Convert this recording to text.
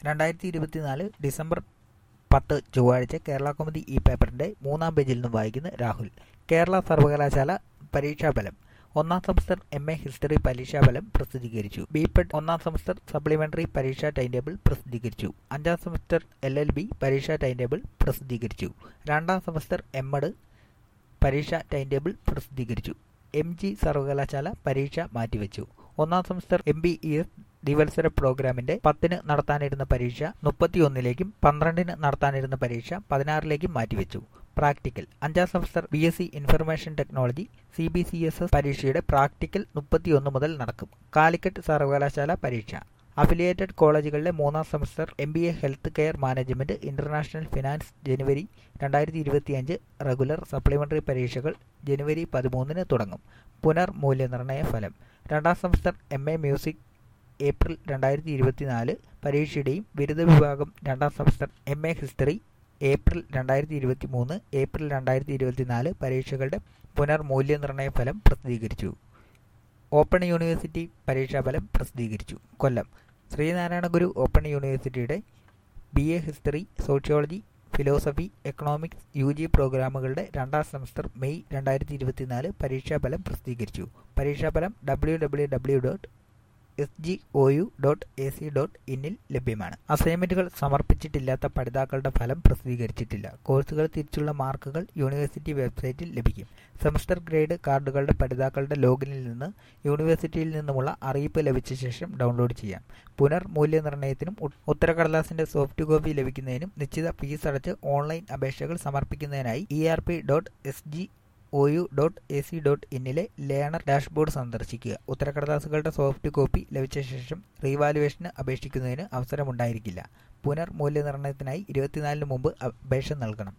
രണ്ടായിരത്തി ഇരുപത്തിനാല് ഡിസംബർ പത്ത് ചൊവ്വാഴ്ച കേരള കൗമുദി ഈ പേപ്പറിന്റെ മൂന്നാം പേജിൽ നിന്നും വായിക്കുന്ന രാഹുൽ കേരള സർവകലാശാല പരീക്ഷാഫലം ഒന്നാം സെമസ്റ്റർ എം എ ഹിസ്റ്ററി പരീക്ഷാഫലം പ്രസിദ്ധീകരിച്ചു ബിപെഡ് ഒന്നാം സെമസ്റ്റർ സപ്ലിമെന്ററി പരീക്ഷാ ടൈം ടേബിൾ പ്രസിദ്ധീകരിച്ചു അഞ്ചാം സെമസ്റ്റർ എൽ എൽ ബി പരീക്ഷാ ടൈം ടേബിൾ പ്രസിദ്ധീകരിച്ചു രണ്ടാം സെമസ്റ്റർ എം എഡ് പരീക്ഷാ ടൈം ടേബിൾ പ്രസിദ്ധീകരിച്ചു എം ജി സർവകലാശാല പരീക്ഷ മാറ്റിവെച്ചു ഒന്നാം semester M B E S ദിവത്സര പ്രോഗ്രാമിന്റെ പത്തിന് നടത്താനിരുന്ന പരീക്ഷ മുപ്പത്തിയൊന്നിലേക്കും പന്ത്രണ്ടിന് നടത്താനിരുന്ന പരീക്ഷ പതിനാറിലേക്കും മാറ്റിവെച്ചു പ്രാക്ടിക്കൽ അഞ്ചാം semester B S C information technology C B C S S പരീക്ഷയുടെ പ്രാക്ടിക്കൽ മുപ്പത്തിയൊന്ന് മുതൽ നടക്കും കാലിക്കറ്റ് സർവകലാശാല പരീക്ഷ അഫിലിയേറ്റഡ് കോളേജുകളിലെ മൂന്നാം semester M B A health care management international finance ജനുവരി രണ്ടായിരത്തി ഇരുപത്തിയഞ്ച് റെഗുലർ സപ്ലിമെന്ററി പരീക്ഷകൾ ജനുവരി പതിമൂന്നിന് തുടങ്ങും പുനർമൂല്യനിർണ്ണയ ഫലം രണ്ടാം സെമസ്റ്റർ എം എ മ്യൂസിക് ഏപ്രിൽ രണ്ടായിരത്തി ഇരുപത്തിനാല് പരീക്ഷയുടെയും ബിരുദ വിഭാഗം രണ്ടാം സെമസ്റ്റർ എം എ ഹിസ്റ്ററി ഏപ്രിൽ രണ്ടായിരത്തി ഇരുപത്തി മൂന്ന് ഏപ്രിൽ രണ്ടായിരത്തി ഇരുപത്തിനാല് പരീക്ഷകളുടെ പുനർമൂല്യനിർണ്ണയ ഫലം പ്രസിദ്ധീകരിച്ചു ഓപ്പൺ യൂണിവേഴ്സിറ്റി പരീക്ഷാഫലം പ്രസിദ്ധീകരിച്ചു കൊല്ലം ശ്രീനാരായണ ഗുരു ഓപ്പൺ യൂണിവേഴ്സിറ്റിയുടെ B A history sociology philosophy economics U G പ്രോഗ്രാമുകളുടെ രണ്ടാം സെമസ്റ്റർ മെയ് രണ്ടായിരത്തി ഇരുപത്തിനാല് പരീക്ഷാഫലം പ്രസിദ്ധീകരിച്ചു പരീക്ഷാഫലം W W W dot S G O U dot A C dot ഇന്നിൽ ലഭ്യമാണ് അസൈൻമെന്റുകൾ സമർപ്പിച്ചിട്ടില്ലാത്ത പഠിതാക്കളുടെ ഫലം പ്രസിദ്ധീകരിച്ചിട്ടില്ല കോഴ്സുകൾ തിരിച്ചുള്ള മാർക്കുകൾ യൂണിവേഴ്സിറ്റി വെബ്സൈറ്റിൽ ലഭിക്കും സെമസ്റ്റർ ഗ്രേഡ് കാർഡുകളുടെ പഠിതാക്കളുടെ ലോഗിനിൽ നിന്ന് യൂണിവേഴ്സിറ്റിയിൽ നിന്നുമുള്ള അറിയിപ്പ് ലഭിച്ച ശേഷം ഡൗൺലോഡ് ചെയ്യാം പുനർമൂല്യനിർണ്ണയത്തിനും ഉത്തരക്കടലാസിന്റെ സോഫ്റ്റ് കോപ്പി ലഭിക്കുന്നതിനും നിശ്ചിത ഫീസ് അടച്ച് ഓൺലൈൻ അപേക്ഷകൾ സമർപ്പിക്കുന്നതിനായി E R P dot S G O U dot A C dot ഇന്നിലെ ലേണർ ഡാഷ്ബോർഡ് സന്ദർശിക്കുക ഉത്തരക്കടലാസുകളുടെ സോഫ്റ്റ് കോപ്പി ലഭിച്ച ശേഷം റീവാലുവേഷന് അപേക്ഷിക്കുന്നതിന് അവസരമുണ്ടായിരിക്കില്ല പുനർമൂല്യനിർണ്ണയത്തിനായി ഇരുപത്തിനാലിന് മുമ്പ് അപേക്ഷ നൽകണം